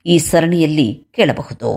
ಈ ಸರಣಿಯಲ್ಲಿ ಕೇಳಬಹುದು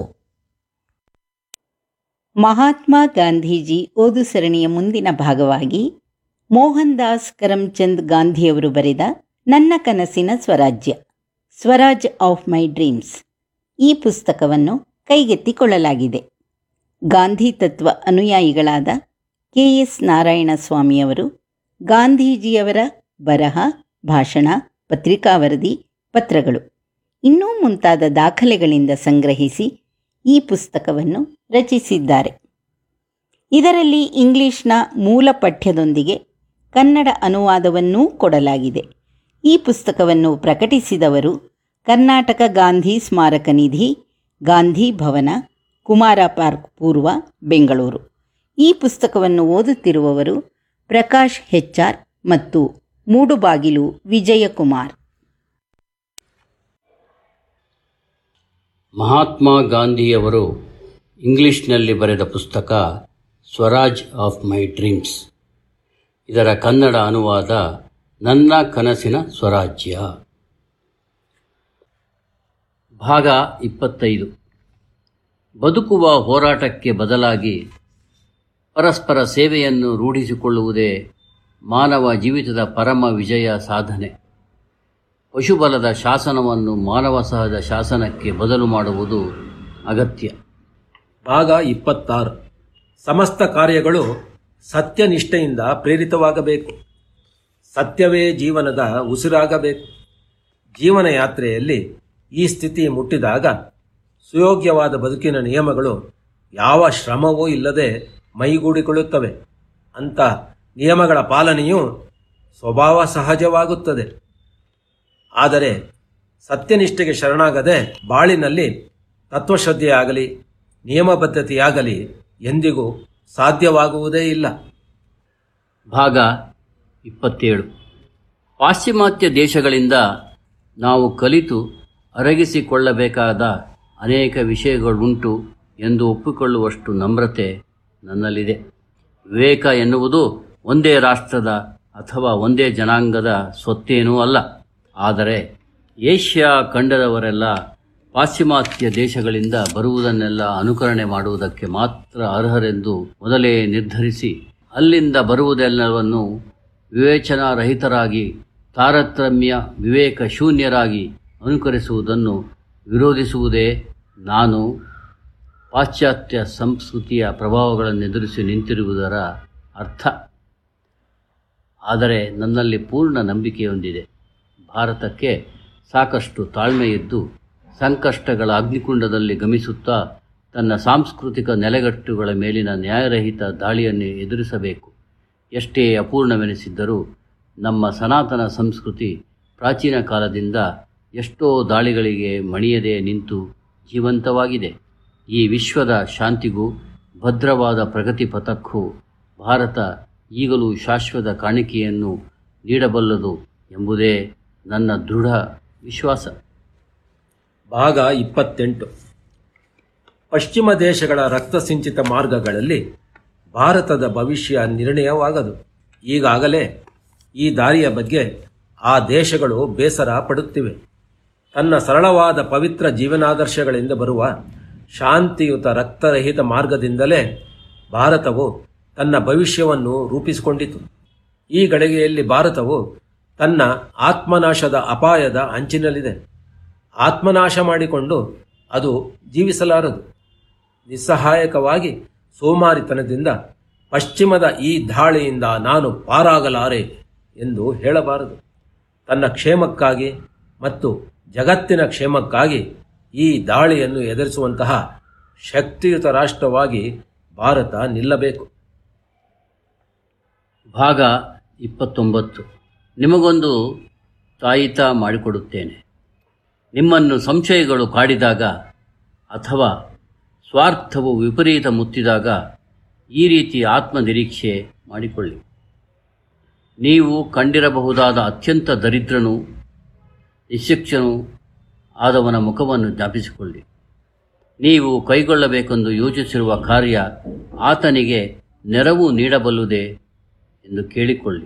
ಮಹಾತ್ಮ ಗಾಂಧೀಜಿ ಓದು ಸರಣಿಯ ಮುಂದಿನ ಭಾಗವಾಗಿ ಮೋಹನ್ ದಾಸ್ ಕರಮ್ಚಂದ್ ಗಾಂಧಿಯವರು ಬರೆದ ನನ್ನ ಕನಸಿನ ಸ್ವರಾಜ್ಯ ಸ್ವರಾಜ್ ಆಫ್ ಮೈ ಡ್ರೀಮ್ಸ್ ಈ ಪುಸ್ತಕವನ್ನು ಕೈಗೆತ್ತಿಕೊಳ್ಳಲಾಗಿದೆ ಗಾಂಧಿ ತತ್ವ ಅನುಯಾಯಿಗಳಾದ ಕೆ ಎಸ್ ನಾರಾಯಣ ಸ್ವಾಮಿಯವರು ಗಾಂಧೀಜಿಯವರ ಬರಹ ಭಾಷಣ ಪತ್ರಿಕಾ ವರದಿ ಪತ್ರಗಳು ಇನ್ನೂ ಮುಂತಾದ ದಾಖಲೆಗಳಿಂದ ಸಂಗ್ರಹಿಸಿ ಈ ಪುಸ್ತಕವನ್ನು ರಚಿಸಿದ್ದಾರೆ ಇದರಲ್ಲಿ ಇಂಗ್ಲಿಷ್ನ ಮೂಲ ಪಠ್ಯದೊಂದಿಗೆ ಕನ್ನಡ ಅನುವಾದವನ್ನೂ ಕೊಡಲಾಗಿದೆ ಈ ಪುಸ್ತಕವನ್ನು ಪ್ರಕಟಿಸಿದವರು ಕರ್ನಾಟಕ ಗಾಂಧಿ ಸ್ಮಾರಕ ನಿಧಿ ಗಾಂಧಿ ಭವನ ಕುಮಾರ ಪಾರ್ಕ್ ಪೂರ್ವ ಬೆಂಗಳೂರು ಈ ಪುಸ್ತಕವನ್ನು ಓದುತ್ತಿರುವವರು ಪ್ರಕಾಶ್ ಹೆಚ್ಆರ್ ಮತ್ತು ಮೂಡುಬಾಗಿಲು ವಿಜಯಕುಮಾರ್ ಮಹಾತ್ಮ ಗಾಂಧಿಯವರು ಇಂಗ್ಲಿಷ್ನಲ್ಲಿ ಬರೆದ ಪುಸ್ತಕ ಸ್ವರಾಜ್ ಆಫ್ ಮೈ ಡ್ರೀಮ್ಸ್ ಇದರ ಕನ್ನಡ ಅನುವಾದ ನನ್ನ ಕನಸಿನ ಸ್ವರಾಜ್ಯ ಭಾಗ ಇಪ್ಪತ್ತೈದು ಬದುಕುವ ಹೋರಾಟಕ್ಕೆ ಬದಲಾಗಿ ಪರಸ್ಪರ ಸೇವೆಯನ್ನು ರೂಢಿಸಿಕೊಳ್ಳುವುದೇ ಮಾನವ ಜೀವಿತದ ಪರಮ ವಿಜಯ ಸಾಧನೆ ಪಶುಬಲದ ಶಾಸನವನ್ನು ಮಾನವ ಸಹಜ ಶಾಸನಕ್ಕೆ ಬದಲು ಮಾಡುವುದು ಅಗತ್ಯ ಭಾಗ ಇಪ್ಪತ್ತಾರು ಸಮಸ್ತ ಕಾರ್ಯಗಳು ಸತ್ಯನಿಷ್ಠೆಯಿಂದ ಪ್ರೇರಿತವಾಗಬೇಕು ಸತ್ಯವೇ ಜೀವನದ ಉಸಿರಾಗಬೇಕು ಜೀವನ ಯಾತ್ರೆಯಲ್ಲಿ ಈ ಸ್ಥಿತಿ ಮುಟ್ಟಿದಾಗ ಸುಯೋಗ್ಯವಾದ ಬದುಕಿನ ನಿಯಮಗಳು ಯಾವ ಶ್ರಮವೂ ಇಲ್ಲದೆ ಮೈಗೂಡಿಕೊಳ್ಳುತ್ತವೆ ಅಂಥ ನಿಯಮಗಳ ಪಾಲನೆಯು ಸ್ವಭಾವ ಸಹಜವಾಗುತ್ತದೆ ಆದರೆ ಸತ್ಯನಿಷ್ಠೆಗೆ ಶರಣಾಗದೆ ಬಾಳಿನಲ್ಲಿ ತತ್ವಶ್ರದ್ಧೆಯಾಗಲಿ ನಿಯಮಬದ್ಧತೆಯಾಗಲಿ ಎಂದಿಗೂ ಸಾಧ್ಯವಾಗುವುದೇ ಇಲ್ಲ ಭಾಗ ಇಪ್ಪತ್ತೇಳು ಪಾಶ್ಚಿಮಾತ್ಯ ದೇಶಗಳಿಂದ ನಾವು ಕಲಿತು ಅರಗಿಸಿಕೊಳ್ಳಬೇಕಾದ ಅನೇಕ ವಿಷಯಗಳುಂಟು ಎಂದು ಒಪ್ಪಿಕೊಳ್ಳುವಷ್ಟು ನಮ್ರತೆ ನನ್ನಲ್ಲಿದೆ ವಿವೇಕ ಎನ್ನುವುದು ಒಂದೇ ರಾಷ್ಟ್ರದ ಅಥವಾ ಒಂದೇ ಜನಾಂಗದ ಸ್ವತ್ತೇನೂ ಅಲ್ಲ ಆದರೆ ಏಷ್ಯಾ ಖಂಡದವರೆಲ್ಲ ಪಾಶ್ಚಿಮಾತ್ಯ ದೇಶಗಳಿಂದ ಬರುವುದನ್ನೆಲ್ಲ ಅನುಕರಣೆ ಮಾಡುವುದಕ್ಕೆ ಮಾತ್ರ ಅರ್ಹರೆಂದು ಮೊದಲೇ ನಿರ್ಧರಿಸಿ ಅಲ್ಲಿಂದ ಬರುವುದೆಲ್ಲವನ್ನು ವಿವೇಚನಾರಹಿತರಾಗಿ ತಾರತಮ್ಯ ವಿವೇಕ ಶೂನ್ಯರಾಗಿ ಅನುಕರಿಸುವುದನ್ನು ವಿರೋಧಿಸುವುದೇ ನಾನು ಪಾಶ್ಚಾತ್ಯ ಸಂಸ್ಕೃತಿಯ ಪ್ರಭಾವಗಳನ್ನು ಎದುರಿಸಿ ನಿಂತಿರುವುದರ ಅರ್ಥ ಆದರೆ ನನ್ನಲ್ಲಿ ಪೂರ್ಣ ನಂಬಿಕೆಯೊಂದಿದೆ ಭಾರತಕ್ಕೆ ಸಾಕಷ್ಟು ತಾಳ್ಮೆ ಇದ್ದು ಸಂಕಷ್ಟಗಳ ಅಗ್ನಿಕುಂಡದಲ್ಲಿ ಗಮಿಸುತ್ತಾ ತನ್ನ ಸಾಂಸ್ಕೃತಿಕ ನೆಲೆಗಟ್ಟುಗಳ ಮೇಲಿನ ನ್ಯಾಯರಹಿತ ದಾಳಿಯನ್ನು ಎದುರಿಸಬೇಕು ಎಷ್ಟೇ ಅಪೂರ್ಣವೆನಿಸಿದ್ದರೂ ನಮ್ಮ ಸನಾತನ ಸಂಸ್ಕೃತಿ ಪ್ರಾಚೀನ ಕಾಲದಿಂದ ಎಷ್ಟೋ ದಾಳಿಗಳಿಗೆ ಮಣಿಯದೆ ನಿಂತು ಜೀವಂತವಾಗಿದೆ ಈ ವಿಶ್ವದ ಶಾಂತಿಗೂ ಭದ್ರವಾದ ಪ್ರಗತಿ ಪಥಕ್ಕೂ ಭಾರತ ಈಗಲೂ ಶಾಶ್ವತ ಕಾಣಿಕೆಯನ್ನು ನೀಡಬಲ್ಲದು ಎಂಬುದೇ ನನ್ನ ದೃಢ ವಿಶ್ವಾಸ ಭಾಗ ಇಪ್ಪತ್ತೆಂಟು ಪಶ್ಚಿಮ ದೇಶಗಳ ರಕ್ತಸಿಂಚಿತ ಮಾರ್ಗಗಳಲ್ಲಿ ಭಾರತದ ಭವಿಷ್ಯ ನಿರ್ಣಯವಾಗದು ಈಗಾಗಲೇ ಈ ದಾರಿಯ ಬಗ್ಗೆ ಆ ದೇಶಗಳು ಬೇಸರ ಪಡುತ್ತಿವೆ ತನ್ನ ಸರಳವಾದ ಪವಿತ್ರ ಜೀವನಾದರ್ಶಗಳಿಂದ ಬರುವ ಶಾಂತಿಯುತ ರಕ್ತರಹಿತ ಮಾರ್ಗದಿಂದಲೇ ಭಾರತವು ತನ್ನ ಭವಿಷ್ಯವನ್ನು ರೂಪಿಸಿಕೊಂಡಿತು ಈ ಗಳಿಗೆಯಲ್ಲಿ ಭಾರತವು ತನ್ನ ಆತ್ಮನಾಶದ ಅಪಾಯದ ಅಂಚಿನಲ್ಲಿದೆ ಆತ್ಮನಾಶ ಮಾಡಿಕೊಂಡು ಅದು ಜೀವಿಸಲಾರದು ನಿಸ್ಸಹಾಯಕವಾಗಿ ಸೋಮಾರಿತನದಿಂದ ಪಶ್ಚಿಮದ ಈ ದಾಳಿಯಿಂದ ನಾನು ಪಾರಾಗಲಾರೆ ಎಂದು ಹೇಳಬಾರದು ತನ್ನ ಕ್ಷೇಮಕ್ಕಾಗಿ ಮತ್ತು ಜಗತ್ತಿನ ಕ್ಷೇಮಕ್ಕಾಗಿ ಈ ದಾಳಿಯನ್ನು ಎದುರಿಸುವಂತಹ ಶಕ್ತಿಯುತ ರಾಷ್ಟ್ರವಾಗಿ ಭಾರತ ನಿಲ್ಲಬೇಕು ಭಾಗ ಇಪ್ಪತ್ತೊಂಬತ್ತು ನಿಮಗೊಂದು ತಾಯಿತ ಮಾಡಿಕೊಡುತ್ತೇನೆ ನಿಮ್ಮನ್ನು ಸಂಶಯಗಳು ಕಾಡಿದಾಗ ಅಥವಾ ಸ್ವಾರ್ಥವು ವಿಪರೀತ ಮುತ್ತಿದಾಗ ಈ ರೀತಿ ಆತ್ಮನಿರೀಕ್ಷೆ ಮಾಡಿಕೊಳ್ಳಿ ನೀವು ಕಂಡಿರಬಹುದಾದ ಅತ್ಯಂತ ದರಿದ್ರನೂ ನಿಶಿಕ್ಷನೂ ಆದವನ ಮುಖವನ್ನು ಜ್ಞಾಪಿಸಿಕೊಳ್ಳಿ ನೀವು ಕೈಗೊಳ್ಳಬೇಕೆಂದು ಯೋಚಿಸಿರುವ ಕಾರ್ಯ ಆತನಿಗೆ ನೆರವು ನೀಡಬಲ್ಲುದೇ ಎಂದು ಕೇಳಿಕೊಳ್ಳಿ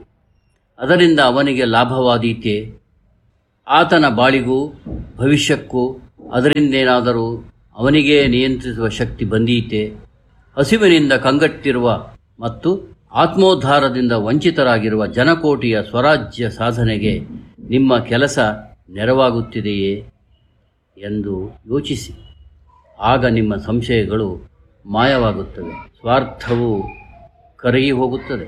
ಅದರಿಂದ ಅವನಿಗೆ ಲಾಭವಾದೀತೆ ಆತನ ಬಾಳಿಗೂ ಭವಿಷ್ಯಕ್ಕೂ ಅದರಿಂದೇನಾದರೂ ಅವನಿಗೇ ನಿಯಂತ್ರಿಸುವ ಶಕ್ತಿ ಬಂದೀತೆ ಹಸಿವಿನಿಂದ ಕಂಗಟ್ಟಿರುವ ಮತ್ತು ಆತ್ಮೋದ್ಧಾರದಿಂದ ವಂಚಿತರಾಗಿರುವ ಜನಕೋಟಿಯ ಸ್ವರಾಜ್ಯ ಸಾಧನೆಗೆ ನಿಮ್ಮ ಕೆಲಸ ನೆರವಾಗುತ್ತಿದೆಯೇ ಎಂದು ಯೋಚಿಸಿ ಆಗ ನಿಮ್ಮ ಸಂಶಯಗಳು ಮಾಯವಾಗುತ್ತವೆ ಸ್ವಾರ್ಥವು ಕರಗಿ ಹೋಗುತ್ತದೆ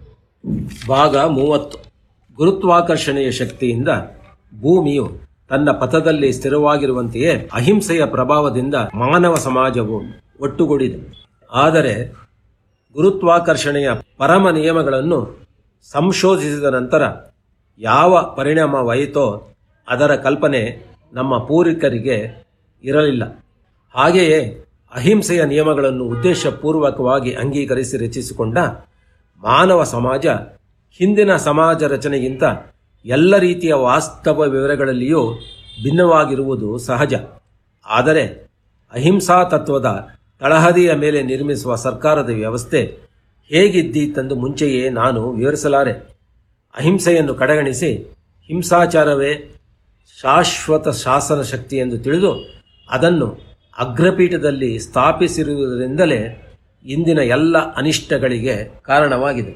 ಭಾಗ ಮೂವತ್ತು ಗುರುತ್ವಾಕರ್ಷಣೆಯ ಶಕ್ತಿಯಿಂದ ಭೂಮಿಯು ತನ್ನ ಪಥದಲ್ಲಿ ಸ್ಥಿರವಾಗಿರುವಂತೆಯೇ ಅಹಿಂಸೆಯ ಪ್ರಭಾವದಿಂದ ಮಾನವ ಸಮಾಜವು ಒಟ್ಟುಗೂಡಿದೆ ಆದರೆ ಗುರುತ್ವಾಕರ್ಷಣೆಯ ಪರಮ ನಿಯಮಗಳನ್ನು ಸಂಶೋಧಿಸಿದ ನಂತರ ಯಾವ ಪರಿಣಾಮವಾಯಿತೋ ಅದರ ಕಲ್ಪನೆ ನಮ್ಮ ಪೂರ್ವಿಕರಿಗೆ ಇರಲಿಲ್ಲ ಹಾಗೆಯೇ ಅಹಿಂಸೆಯ ನಿಯಮಗಳನ್ನು ಉದ್ದೇಶಪೂರ್ವಕವಾಗಿ ಅಂಗೀಕರಿಸಿ ರಚಿಸಿಕೊಂಡ ಮಾನವ ಸಮಾಜ ಹಿಂದಿನ ಸಮಾಜ ರಚನೆಗಿಂತ ಎಲ್ಲ ರೀತಿಯ ವಾಸ್ತವ ವಿವರಗಳಲ್ಲಿಯೂ ಭಿನ್ನವಾಗಿರುವುದು ಸಹಜ ಆದರೆ ಅಹಿಂಸಾ ತತ್ವದ ತಳಹದಿಯ ಮೇಲೆ ನಿರ್ಮಿಸುವ ಸರ್ಕಾರದ ವ್ಯವಸ್ಥೆ ಹೇಗಿದ್ದೀತೆಂದು ಮುಂಚೆಯೇ ನಾನು ವಿವರಿಸಲಾರೆ ಅಹಿಂಸೆಯನ್ನು ಕಡೆಗಣಿಸಿ ಹಿಂಸಾಚಾರವೇ ಶಾಶ್ವತ ಶಾಸನ ಶಕ್ತಿ ಎಂದು ತಿಳಿದು ಅದನ್ನು ಅಗ್ರಪೀಠದಲ್ಲಿ ಸ್ಥಾಪಿಸಿರುವುದರಿಂದಲೇ ಇಂದಿನ ಎಲ್ಲ ಅನಿಷ್ಟಗಳಿಗೆ ಕಾರಣವಾಗಿದೆ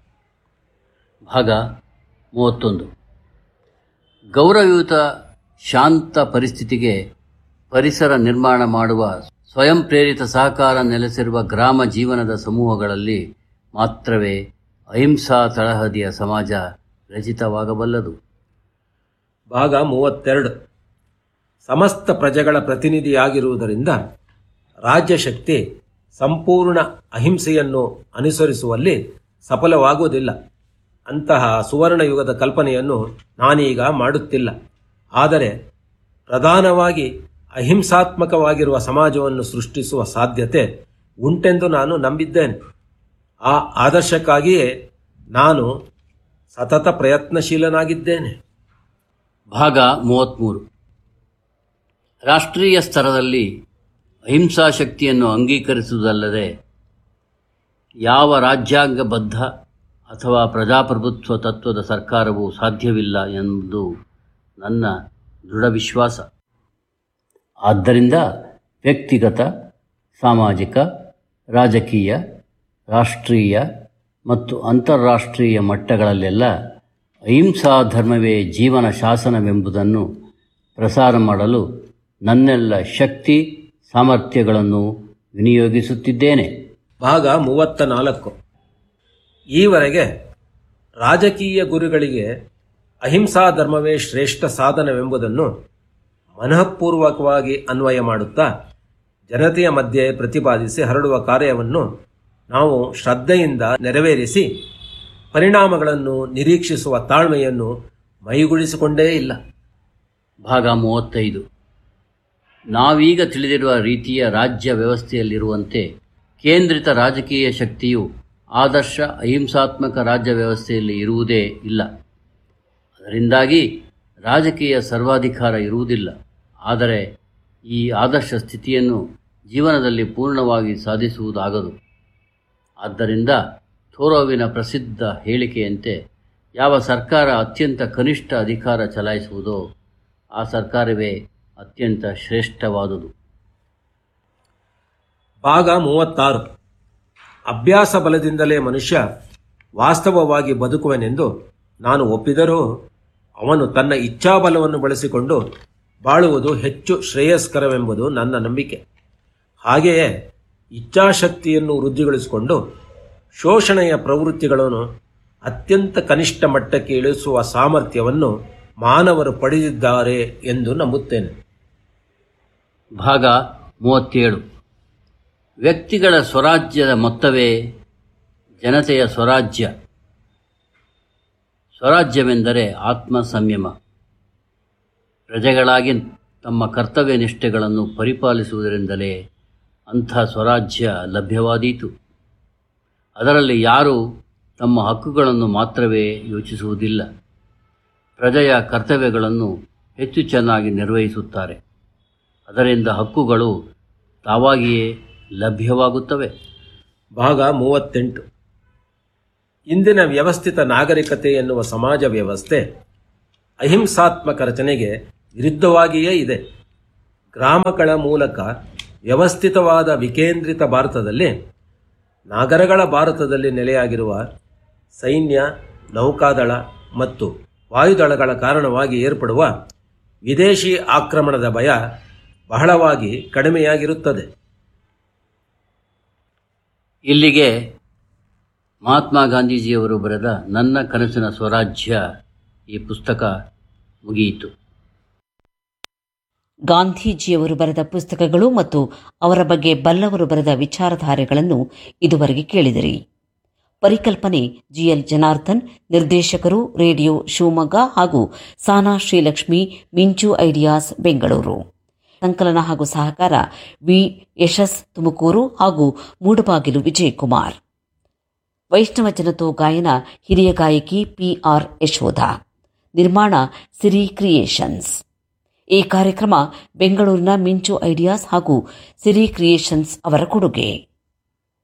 ಭಾಗ ಮೂವತ್ತೊಂದು ಗೌರವಯುತ ಶಾಂತ ಪರಿಸ್ಥಿತಿಗೆ ಪರಿಸರ ನಿರ್ಮಾಣ ಮಾಡುವ ಸ್ವಯಂ ಪ್ರೇರಿತ ಸಹಕಾರ ನೆಲೆಸಿರುವ ಗ್ರಾಮ ಜೀವನದ ಸಮೂಹಗಳಲ್ಲಿ ಮಾತ್ರವೇ ಅಹಿಂಸಾ ತಳಹದಿಯ ಸಮಾಜ ರಚಿತವಾಗಬಲ್ಲದು ಭಾಗ ಮೂವತ್ತೆರಡು ಸಮಸ್ತ ಪ್ರಜೆಗಳ ಪ್ರತಿನಿಧಿಯಾಗಿರುವುದರಿಂದ ರಾಜ್ಯಶಕ್ತಿ ಸಂಪೂರ್ಣ ಅಹಿಂಸೆಯನ್ನು ಅನುಸರಿಸುವಲ್ಲಿ ಸಫಲವಾಗುವುದಿಲ್ಲ ಅಂತಹ ಸುವರ್ಣಯುಗದ ಕಲ್ಪನೆಯನ್ನು ನಾನೀಗ ಮಾಡುತ್ತಿಲ್ಲ ಆದರೆ ಪ್ರಧಾನವಾಗಿ ಅಹಿಂಸಾತ್ಮಕವಾಗಿರುವ ಸಮಾಜವನ್ನು ಸೃಷ್ಟಿಸುವ ಸಾಧ್ಯತೆ ಉಂಟೆಂದು ನಾನು ನಂಬಿದ್ದೇನೆ ಆ ಆದರ್ಶಕ್ಕಾಗಿಯೇ ನಾನು ಸತತ ಪ್ರಯತ್ನಶೀಲನಾಗಿದ್ದೇನೆ ಭಾಗ ಮೂವತ್ತ್ಮೂರು ರಾಷ್ಟ್ರೀಯ ಸ್ತರದಲ್ಲಿ ಅಹಿಂಸಾ ಶಕ್ತಿಯನ್ನು ಅಂಗೀಕರಿಸುವುದಲ್ಲದೆ ಯಾವ ರಾಜ್ಯಾಂಗಬದ್ಧ ಅಥವಾ ಪ್ರಜಾಪ್ರಭುತ್ವ ತತ್ವದ ಸರ್ಕಾರವೂ ಸಾಧ್ಯವಿಲ್ಲ ಎಂಬುದು ನನ್ನ ದೃಢ ವಿಶ್ವಾಸ ಆದ್ದರಿಂದ ವ್ಯಕ್ತಿಗತ ಸಾಮಾಜಿಕ ರಾಜಕೀಯ ರಾಷ್ಟ್ರೀಯ ಮತ್ತು ಅಂತಾರಾಷ್ಟ್ರೀಯ ಮಟ್ಟಗಳಲ್ಲೆಲ್ಲ ಅಹಿಂಸಾ ಧರ್ಮವೇ ಜೀವನ ಶಾಸನವೆಂಬುದನ್ನು ಪ್ರಸಾರ ಮಾಡಲು ನನ್ನೆಲ್ಲ ಶಕ್ತಿ ಸಾಮರ್ಥ್ಯಗಳನ್ನು ವಿನಿಯೋಗಿಸುತ್ತಿದ್ದೇನೆ ಭಾಗ ಮೂವತ್ತ ನಾಲ್ಕು ಈವರೆಗೆ ರಾಜಕೀಯ ಗುರುಗಳಿಗೆ ಅಹಿಂಸಾ ಧರ್ಮವೇ ಶ್ರೇಷ್ಠ ಸಾಧನವೆಂಬುದನ್ನು ಮನಃಪೂರ್ವಕವಾಗಿ ಅನ್ವಯ ಮಾಡುತ್ತಾ ಜನತೆಯ ಮಧ್ಯೆ ಪ್ರತಿಪಾದಿಸಿ ಹರಡುವ ಕಾರ್ಯವನ್ನು ನಾವು ಶ್ರದ್ಧೆಯಿಂದ ನೆರವೇರಿಸಿ ಪರಿಣಾಮಗಳನ್ನು ನಿರೀಕ್ಷಿಸುವ ತಾಳ್ಮೆಯನ್ನು ಮೈಗೂಡಿಸಿಕೊಂಡೇ ಇಲ್ಲ ಭಾಗ ಮೂವತ್ತೈದು ನಾವೀಗ ತಿಳಿದಿರುವ ರೀತಿಯ ರಾಜ್ಯ ವ್ಯವಸ್ಥೆಯಲ್ಲಿರುವಂತೆ ಕೇಂದ್ರಿತ ರಾಜಕೀಯ ಶಕ್ತಿಯು ಆದರ್ಶ ಅಹಿಂಸಾತ್ಮಕ ರಾಜ್ಯ ವ್ಯವಸ್ಥೆಯಲ್ಲಿ ಇರುವುದೇ ಇಲ್ಲ ಅದರಿಂದಾಗಿ ರಾಜಕೀಯ ಸರ್ವಾಧಿಕಾರ ಇರುವುದಿಲ್ಲ ಆದರೆ ಈ ಆದರ್ಶ ಸ್ಥಿತಿಯನ್ನು ಜೀವನದಲ್ಲಿ ಪೂರ್ಣವಾಗಿ ಸಾಧಿಸುವುದಾಗದು ಆದ್ದರಿಂದ ಥೋರೋವಿನ ಪ್ರಸಿದ್ಧ ಹೇಳಿಕೆಯಂತೆ ಯಾವ ಸರ್ಕಾರ ಅತ್ಯಂತ ಕನಿಷ್ಠ ಅಧಿಕಾರ ಚಲಾಯಿಸುವುದೋ ಆ ಸರ್ಕಾರವೇ ಅತ್ಯಂತ ಶ್ರೇಷ್ಠವಾದುದು ಭಾಗ ಮೂವತ್ತಾರು ಅಭ್ಯಾಸ ಬಲದಿಂದಲೇ ಮನುಷ್ಯ ವಾಸ್ತವವಾಗಿ ಬದುಕುವನೆಂದು ನಾನು ಒಪ್ಪಿದರೂ ಅವನು ತನ್ನ ಇಚ್ಛಾಬಲವನ್ನು ಬಳಸಿಕೊಂಡು ಬಾಳುವುದು ಹೆಚ್ಚು ಶ್ರೇಯಸ್ಕರವೆಂಬುದು ನನ್ನ ನಂಬಿಕೆ ಹಾಗೆಯೇ ಇಚ್ಛಾಶಕ್ತಿಯನ್ನು ವೃದ್ಧಿಗೊಳಿಸಿಕೊಂಡು ಶೋಷಣೆಯ ಪ್ರವೃತ್ತಿಗಳನ್ನು ಅತ್ಯಂತ ಕನಿಷ್ಠ ಮಟ್ಟಕ್ಕೆ ಇಳಿಸುವ ಸಾಮರ್ಥ್ಯವನ್ನು ಮಾನವರು ಪಡೆದಿದ್ದಾರೆ ಎಂದು ನಂಬುತ್ತೇನೆ ಭಾಗ ಮೂವತ್ತೇಳು ವ್ಯಕ್ತಿಗಳ ಸ್ವರಾಜ್ಯದ ಮೊತ್ತವೇ ಜನತೆಯ ಸ್ವರಾಜ್ಯ ಸ್ವರಾಜ್ಯವೆಂದರೆ ಆತ್ಮ ಸಂಯಮ ಪ್ರಜೆಗಳಾಗಿ ತಮ್ಮ ಕರ್ತವ್ಯ ನಿಷ್ಠೆಗಳನ್ನು ಪರಿಪಾಲಿಸುವುದರಿಂದಲೇ ಅಂಥ ಸ್ವರಾಜ್ಯ ಲಭ್ಯವಾದೀತು ಅದರಲ್ಲಿ ಯಾರೂ ತಮ್ಮ ಹಕ್ಕುಗಳನ್ನು ಮಾತ್ರವೇ ಯೋಚಿಸುವುದಿಲ್ಲ ಪ್ರಜೆಯ ಕರ್ತವ್ಯಗಳನ್ನು ಹೆಚ್ಚು ಚೆನ್ನಾಗಿ ನಿರ್ವಹಿಸುತ್ತಾರೆ ಅದರಿಂದ ಹಕ್ಕುಗಳು ತಾವಾಗಿಯೇ ಲಭ್ಯವಾಗುತ್ತವೆ ಭಾಗ ಮೂವತ್ತೆಂಟು ಇಂದಿನ ವ್ಯವಸ್ಥಿತ ನಾಗರಿಕತೆ ಎನ್ನುವ ಸಮಾಜ ವ್ಯವಸ್ಥೆ ಅಹಿಂಸಾತ್ಮಕ ರಚನೆಗೆ ವಿರುದ್ಧವಾಗಿಯೇ ಇದೆ ಗ್ರಾಮಗಳ ಮೂಲಕ ವ್ಯವಸ್ಥಿತವಾದ ವಿಕೇಂದ್ರಿತ ಭಾರತದಲ್ಲಿ ನಾಗರಗಳ ಭಾರತದಲ್ಲಿ ನೆಲೆಯಾಗಿರುವ ಸೈನ್ಯ ನೌಕಾದಳ ಮತ್ತು ವಾಯುದಳಗಳ ಕಾರಣವಾಗಿ ಏರ್ಪಡುವ ವಿದೇಶಿ ಆಕ್ರಮಣದ ಭಯ ಬಹಳವಾಗಿ ಕಡಿಮೆಯಾಗಿರುತ್ತದೆ ಇಲ್ಲಿಗೆ ಮಹಾತ್ಮ ಗಾಂಧೀಜಿಯವರು ಬರೆದ ನನ್ನ ಕನಸಿನ ಸ್ವರಾಜ್ಯ ಈ ಪುಸ್ತಕ ಮುಗಿಯಿತು ಗಾಂಧೀಜಿಯವರು ಬರೆದ ಪುಸ್ತಕಗಳು ಮತ್ತು ಅವರ ಬಗ್ಗೆ ಬಲ್ಲವರು ಬರೆದ ವಿಚಾರಧಾರೆಗಳನ್ನು ಇದುವರೆಗೆ ಕೇಳಿದಿರಿ ಪರಿಕಲ್ಪನೆ ಜಿಎಲ್ ಜನಾರ್ದನ್ ನಿರ್ದೇಶಕರು ರೇಡಿಯೋ ಶಿವಮೊಗ್ಗ ಹಾಗೂ ಸಾನಾ ಶ್ರೀಲಕ್ಷ್ಮಿ ಮಿಂಚು ಐಡಿಯಾಸ್ ಬೆಂಗಳೂರು ಸಂಕಲನ ಹಾಗೂ ಸಹಕಾರ ವಿ ಯಶಸ್ ತುಮಕೂರು ಹಾಗೂ ಮೂಡಬಾಗಿಲು ವಿಜಯಕುಮಾರ್ ವೈಷ್ಣವ ಜನತೋ ಗಾಯನ ಹಿರಿಯ ಗಾಯಕಿ ಪಿಆರ್ ಯಶೋಧ ನಿರ್ಮಾಣ ಸಿರಿ ಕ್ರಿಯೇಷನ್ಸ್ ಈ ಕಾರ್ಯಕ್ರಮ ಬೆಂಗಳೂರಿನ ಮಿಂಚು ಐಡಿಯಾಸ್ ಹಾಗೂ ಸಿರಿ ಕ್ರಿಯೇಷನ್ಸ್ ಅವರ ಕೊಡುಗೆ